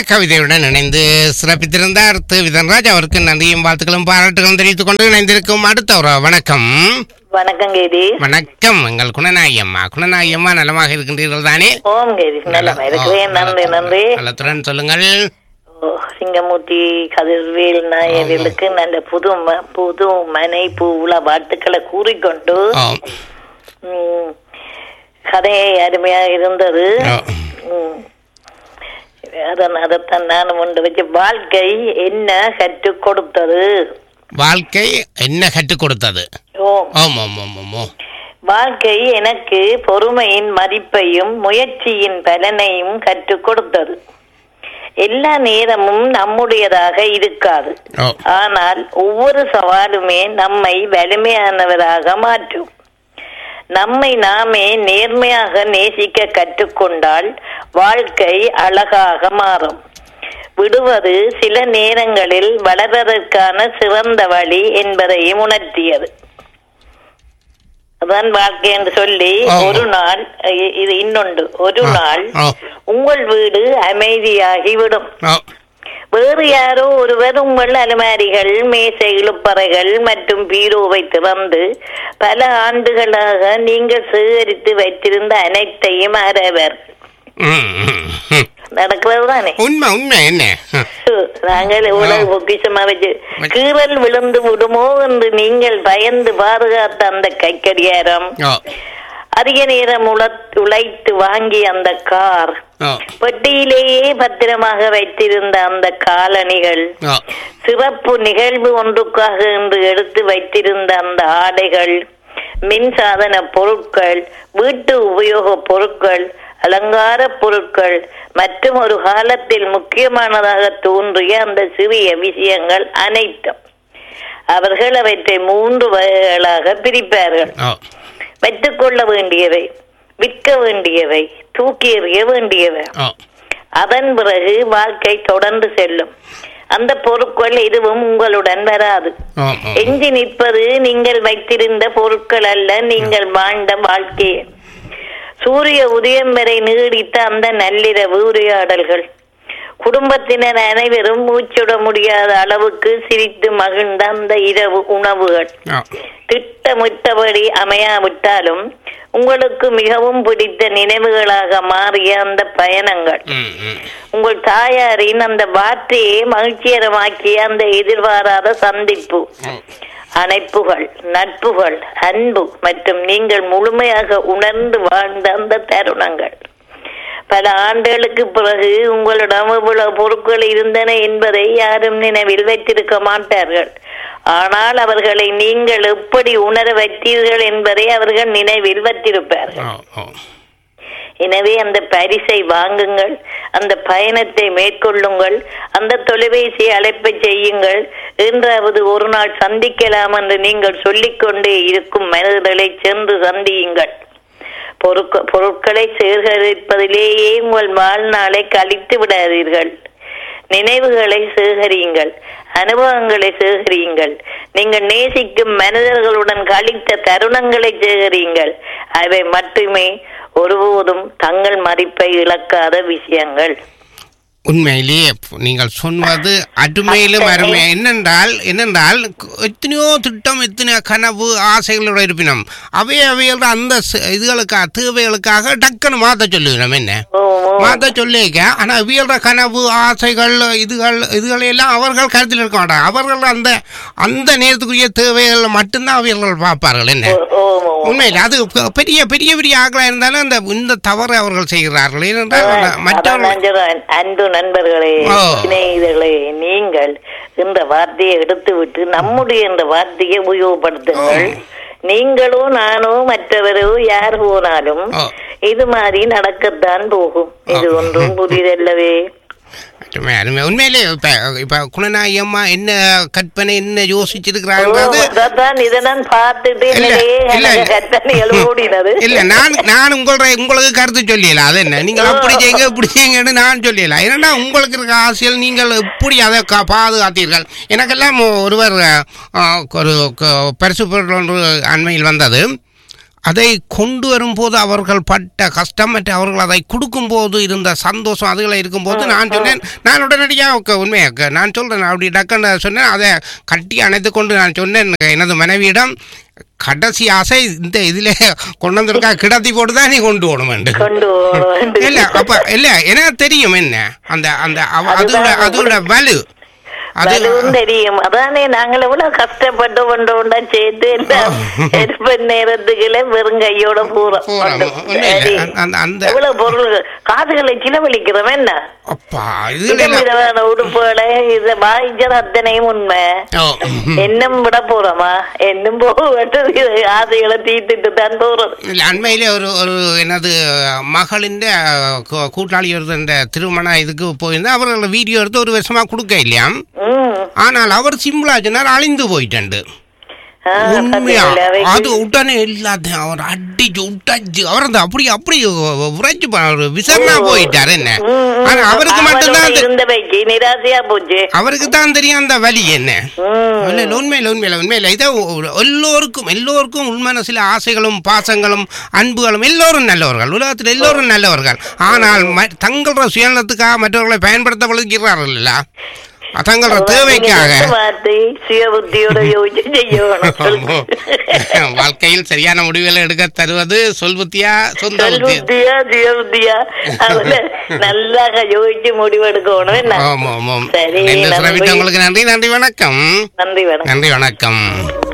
கவிதையுடன் இணைந்து சிறப்பித்திருந்தார் தி விதன்ராஜ் அவருக்கு நன்றியும் வாழ்த்துக்களும் பாராட்டுகளும் தெரிவித்துக் கொண்டு இணைந்திருக்கும் அடுத்த ஒரு வணக்கம் வணக்கம் கேதி வணக்கம் எங்கள் குணநாயம்மா குணநாயம்மா நலமாக இருக்கின்றீர்கள் தானே ஓம் கேதி நல்லமா இருக்கிறேன் நன்றி நன்றி நலத்துடன் சொல்லுங்கள் ஓ, சிங்கமூர்த்தி கதிர்வேல் நாயர்களுக்கு நல்ல புது ம- புது மனை பூவுல வாழ்த்துக்களை கூறிக்கொண்டு ஓ, ம், கதையை அருமையா இருந்தது ஓ. ம். அதான் அதைத்தான் நான் ஒன்று வச்சு வாழ்க்கை என்ன கற்றுக் கொடுத்தது வாழ்க்கை என்ன கற்றுக் கொடுத்தது ஓம் ஓம் ஓம் ஓம் ஓம் ஓ வாழ்க்கை எனக்கு பொறுமையின் மதிப்பையும் முயற்சியின் பலனையும் கற்றுக் கொடுத்தது எல்லா நேரமும் நம்முடையதாக இருக்காது ஓ ஆனால் ஒவ்வொரு சவாலுமே நம்மை வலிமையானவராக மாற்றும் நம்மை நாமே நேர்மையாக நேசிக்க கற்றுக்கொண்டால் வாழ்க்கை அழகாக மாறும் விடுவது சில நேரங்களில் வளர்வதற்கான சிறந்த வழி என்பதையும் உணர்த்தியது அதான் வாழ்க்கை என்று சொல்லி ஆமா. ஒரு நாள் இ- இது இன்னொன்று ஒரு ஆ, நாள் ஆ. உங்கள் வீடு அமைதியாகி விடும் ஓ வேறு யாரோ ஒருவர் உங்கள் அலமாரிகள் மேசை இழுப்பறைகள் மற்றும் பீரோவை திறந்து பல ஆண்டுகளாக நீங்கள் சேகரித்து வைத்திருந்த அனைத்தையும் அறவர் ம், ம், ம். நடக்கிறது தானே உண்மை உண்மை என்ன ம். நாங்கள் இவ்வளவு ஆ. பொக்கிஷமா வச்சு கீறல் விழுந்து விடுமோ என்று நீங்கள் பயந்து பாதுகாத்த அந்த கைக்கடியாரம் ஓ அதிக நேரம் உழ- உழைத்து வாங்கிய அந்த கார் ஓ பெட்டியிலேயே பத்திரமாக வைத்திருந்த அந்த காலணிகள் ஓ சிறப்பு நிகழ்வு ஒன்றுக்காக என்று எடுத்து வைத்திருந்த அந்த ஆடைகள் மின்சாதன பொருட்கள் வீட்டு உபயோக பொருட்கள் அலங்கார பொருட்கள் மற்றும் ஒரு காலத்தில் முக்கியமானதாக தோன்றிய அந்த சிறிய விஷயங்கள் அனைத்தும் அவர்கள் அவற்றை மூன்று வகைகளாக பிரிப்பார்கள் ஓ வைத்துக் கொள்ள வேண்டியவை விற்க வேண்டியவை தூக்கி எறிய வேண்டியவை ஓ அதன் பிறகு வாழ்க்கை தொடர்ந்து செல்லும் அந்த பொருட்கள் எதுவும் உங்களுடன் வராது ஓ ஓ எஞ்சி நிற்பது நீங்கள் வைத்திருந்த பொருட்கள் அல்ல நீங்கள் வாழ்ந்த வாழ்க்கையே சூரிய உதயம் வரை நீடித்த அந்த நள்ளிரவு உரையாடல்கள் குடும்பத்தினர் அனைவரும் மூச்சுட முடியாத அளவுக்கு சிரித்து மகிழ்ந்த அந்த இரவு உணவுகள் ஓ திட்டமிட்டபடி அமையாவிட்டாலும் உங்களுக்கு மிகவும் பிடித்த நினைவுகளாக மாறிய அந்த பயணங்கள் ம் ம் உங்கள் தாயாரின் அந்த வார்த்தையை மகிழ்ச்சிகரமாக்கிய அந்த எதிர்பாராத சந்திப்பு ஓ அணைப்புகள் நட்புகள் அன்பு மற்றும் நீங்கள் முழுமையாக உணர்ந்து வாழ்ந்த அந்த தருணங்கள் பல ஆண்டுகளுக்கு பிறகு உங்களிடம் இவ்வளவு பொருட்கள் இருந்தன என்பதை யாரும் நினைவில் வைத்திருக்க மாட்டார்கள் ஆனால் அவர்களை நீங்கள் எப்படி உணர வைத்தீர்கள் என்பதை அவர்கள் நினைவில் வைத்திருப்பார்கள் ஓ ஓ எனவே அந்த பரிசை வாங்குங்கள் அந்த பயணத்தை மேற்கொள்ளுங்கள் அந்த தொலைபேசி அழைப்பை செய்யுங்கள் என்றாவது ஒரு நாள் சந்திக்கலாம் என்று நீங்கள் சொல்லிக்கொண்டே இருக்கும் மனிதர்களை சென்று சந்தியுங்கள் பொருட்க பொருட்களை சேகரிப்பதிலேயே உங்கள் வாழ்நாளை கழித்து விடாதீர்கள் நினைவுகளை சேகரியுங்கள் அனுபவங்களை சேகரியுங்கள் நீங்கள் நேசிக்கும் மனிதர்களுடன் கழித்த தருணங்களை சேகரியுங்கள் அவை மட்டுமே ஒருபோதும் தங்கள் மதிப்பை இழக்காத விஷயங்கள் உண்மையிலேயே நீங்கள் சொன்னது அருமையிலும் அருமை என்னென்றால் என்னென்றால் எத்தனையோ திட்டம் எத்தனையோ கனவு ஆசைகளோட இருப்பினும் அவை அவையோட அந்த ச- இதுகளுக்காக தேவைகளுக்காக டக்குன்னு மாற்ற சொல்லுகிறோம் என்ன ஓ, ஓ. மாற்ற சொல்லிக்க ஆனால் இவியல்ற கனவு ஆசைகள் இதுகள் இதுகளையெல்லாம் அவர்கள் கருத்தில் இருக்க மாட்டாங்க அவர்கள் அந்த அந்த நேரத்துக்குரிய தேவைகள் மட்டும்தான் அவியல்கள் பார்ப்பார்கள் என்ன ஓ, ஓ, ஓ. உண்மையில் அது பெ- பெரிய பெரிய பெரிய ஆக்களாக இருந்தாலும் அந்த இந்த தவறை அவர்கள் செய்கிறார்கள் ஏனென்றால் அதான் மற்றவர்கள் நான் சொல்றேன். அன்பு நண்பர்களே ஓ. சிநேகிதர்களே நீங்கள் இந்த வார்த்தையை எடுத்துவிட்டு நம்முடைய இந்த வார்த்தையை உபயோகப்படுத்துங்கள் நீங்களோ நானோ மற்றவரோ யார் போனாலும் ஓ. இது மாதிரி நடக்கத்தான் போகும் இது ஓ. ஒன்றும் புதிதல்லவே அருமை அருமை உண்மையிலே இப்ப இப்ப குணநாயகி அம்மா என்ன கற்பனை என்ன ஓ, யோசிச்சிருக்கிறாங்கிறது அதான் இதை நான் பார்த்துட்டு இல்ல, என்னையே இல்ல, எனக்கு இல்ல. கற்பனைகள் ஓடினது இல்ல நான் நான் உங்களோட உங்களுக்கு கருத்து சொல்லிடல அது என்ன நீங்கள் அப்படி செய்யுங்க இப்படி செய்யுங்கன்னு நான் சொல்லிடல ஏன்னா உங்களுக்கு இருக்க ஆசையில் நீங்கள் இப்படி அதை கா- பாதுகாத்தீர்கள் எனக்கெல்லாம் ஒருவர் அஹ், ஒரு க- பரிசு பொருள் ஒன்று அண்மையில் வந்தது அதை கொண்டு வரும்போது அவர்கள் பட்ட கஷ்டம் மற்றும் அவர்கள் அதை கொடுக்கும்போது இருந்த சந்தோஷம் அதுகளை இருக்கும்போது நான் சொன்னேன் நான் உடனடியாக ஓகே உண்மையாக நான் சொல்றேன் அப்படி டக்குன்னு சொன்னேன் அதை கட்டி அணைத்து கொண்டு நான் சொன்னேன் எனது மனைவியிடம் கடைசி ஆசை இந்த இதுல கொண்டு வந்திருக்கா கிடத்தி போட்டு தான் நீ கொண்டு போகணும் கொண்டு போக இல்ல அப்ப இல்ல எனக்கு தெரியும் என்ன அந்த அந்த அவ- அதோட அதோட வலு அது அதுவும் தெரியும் அதானே நாங்கள் எவ்வளவு கஷ்டப்பட்டு கொண்டு கொண்டா சேர்த்து எல்லாம் எடுப்ப நேரத்துக்குள்ள வெறும் கையோட பூரம் போறோம். கொண்டு. ஒண்ணும் இல்ல. சரி. அந்த- அந்த எவ்வளவு பொருள் காதுகளை சிலவழிக்கிறோம் என்ன அப்பா இதுல எல்லாம்- விதவிதமான உடுப்புகளை இத வாங்கிச்சது அத்தனையும் உண்மை ஓ. என்னும் விட போறோமா என்னும் போகட்டு ஆசைகளை தீர்த்துட்டு தான் போறோம் இல்ல, அண்மையிலே ஒரு ஒரு என்னது மகளின் கூ- கூட்டாளி ஒருத்தன் திருமண இதுக்கு போயிருந்தா அவர்கள் வீடியோ எடுத்து ஒரு வருஷமா கொடுக்க இல்லையாம் ம் ஆனால் அவர் சிம்பிளா சொன்னார் அழிந்து போயிட்டு ஆ, உண்மையா பாத்தீங்களா? அவைக்கு- அது உடனே எல்லாத்தையும் அவர் அடிச்சு உட்டாச்சு அவர் அந்த அப்படி அப்படி உரைச்சு விசரணா போயிட்டாரு என்ன ம், ம். ஆனா அவருக்கு அவளோட மட்டும்தான் தெ- இருந்தவைக்கு நிராசையா போச்சு அவருக்கு தான் தெரியும் அந்த வலி என்ன ம். இல்ல, இல்ல, உண்மையில உண்மையில உண்மையில இதை ஒ- எல்லோருக்கும் எல்லோருக்கும் உண்மையான ஆசைகளும் பாசங்களும் அன்புகளும் எல்லோரும் நல்லவர்கள் உலகத்தில் எல்லோரும் நல்லவர்கள் ஆனால் ம- தங்களோட சுயநலத்துக்காக மற்றவர்களை பயன்படுத்த பழகிறார்கள் தங்களோட தேவைக்காக நீங்க சொன்ன வார்த்தை சுய புத்தியோட யோசிச்சு செய்யணும் வாழ்க்கையில் சரியான முடிவுகளை எடுக்க தருவது சொல் புத்தியா சொந்த சொல் புத்தி புத்தியா சுய புத்தியா அதுல நல்லா யோசிச்சு முடிவெடுக்கணும் என்ன ஆமாம் ஆமாம் சரி நன்றி நன்றி சிரமித்தவங்களுக்கு நன்றி நன்றி வணக்கம் நன்றி வணக்கம் நன்றி வணக்கம்